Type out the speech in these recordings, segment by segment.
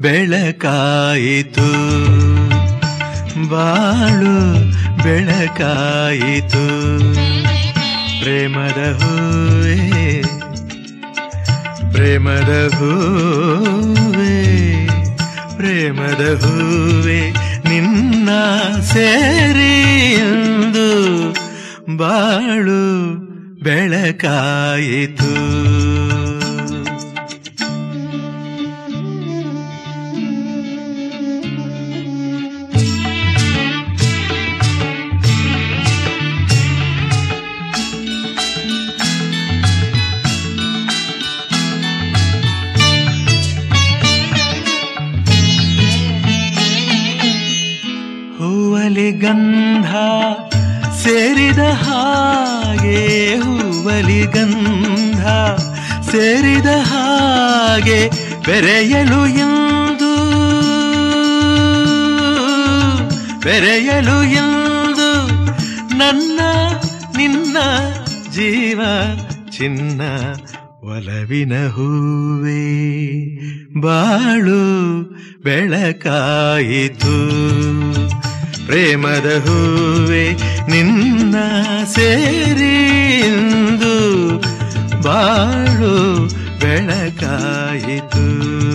ಬೆಳಕಾಯಿತು ಬಾಳು ಬೆಳಕಾಯಿತು ಪ್ರೇಮದ ಹೂವೇ ಪ್ರೇಮದ ಹೂವೇ ಪ್ರೇಮದ ಹೂವೇ ನಿನ್ನ ಸೇರಿ ಎಂದು ಬಾಳು ಬೆಳಕಾಯಿತು ಹೂವಲಿ ಗಂಧ ಸೇರಿದ ಹಾಗೆ ಹೂವಲಿ ಗಂಧ ಸೇರಿದ ಹಾಗೆ ಬೆರೆಯಲು ಎಂದು ಬೆರೆಯಲು ಎಂದು ನನ್ನ ನಿನ್ನ ಜೀವ ಚಿನ್ನ ಒಲವಿನ ಹೂವೇ ಬಾಳು ಬೆಳಕಾಯಿತು ಪ್ರೇಮದ ಹೂವೇ ನಿನ್ನ ಸೇರಿ ಎಂದು ಬಾಳು ಬೆಳಕಾಯಿತು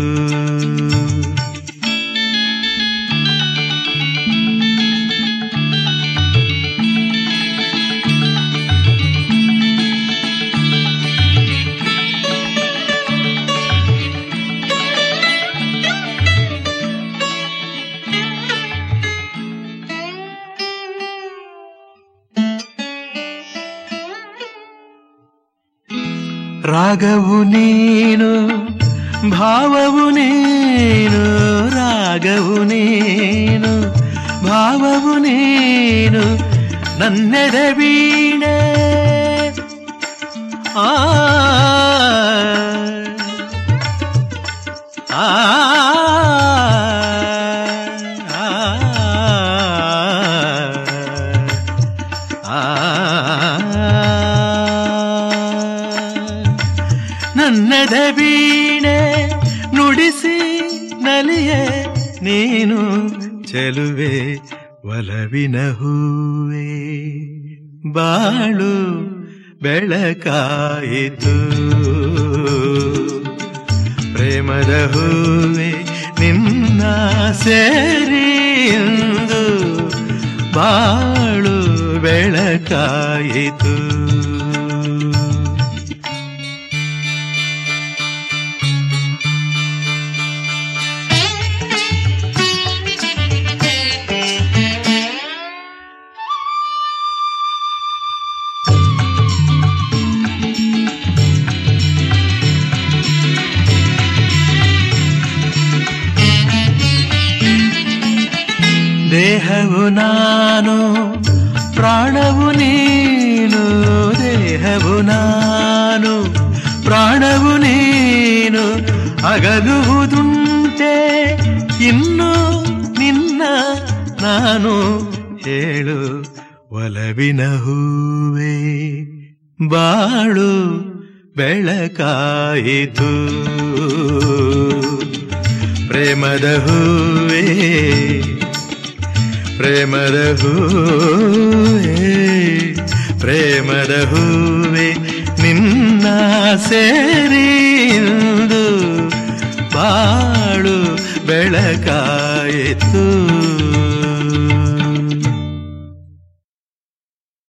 ರಾಗವು ನೀನು ಭಾವವು ನೀನು ರಾಗವು ನೀನು ಭಾವವು ನೀನು ನನ್ನೆದೆ ವೀಣೆ ಆ ಆ ನನ್ನದ ವೀಣೆ ನುಡಿಸಿ ನಲಿಯೆ ನೀನು ಚೆಲುವೆ ಒಲವಿನ ಹೂವೇ ಬಾಳು ಬೆಳಕಾಯಿತು ಪ್ರೇಮದ ಹೂವೇ ನಿನ್ನ ಸೇರಿ ಎಂದು ಬಾಳು ಬೆಳಕಾಯಿತು ದೇಹವು ನಾನು ಪ್ರಾಣವು ನೀನು ದೇಹವು ನಾನು ಪ್ರಾಣವು ನೀನು ಅಗಲುವುದುಂಟೆ ಇನ್ನು ನಿನ್ನ ನಾನು ಹೇಳು ಒಲವಿನ ಹೂವೇ ಬಾಳು ಬೆಳಕಾಯಿತು ಪ್ರೇಮದ ಹೂವೇ ಪ್ರೇಮದ ಹೂವೇ ಪ್ರೇಮದ ಹೂವೇ ನಿನ್ನ ಸೇರಿ ಇಂದು ಬಾಳು ಬೆಳಕಾಯಿತು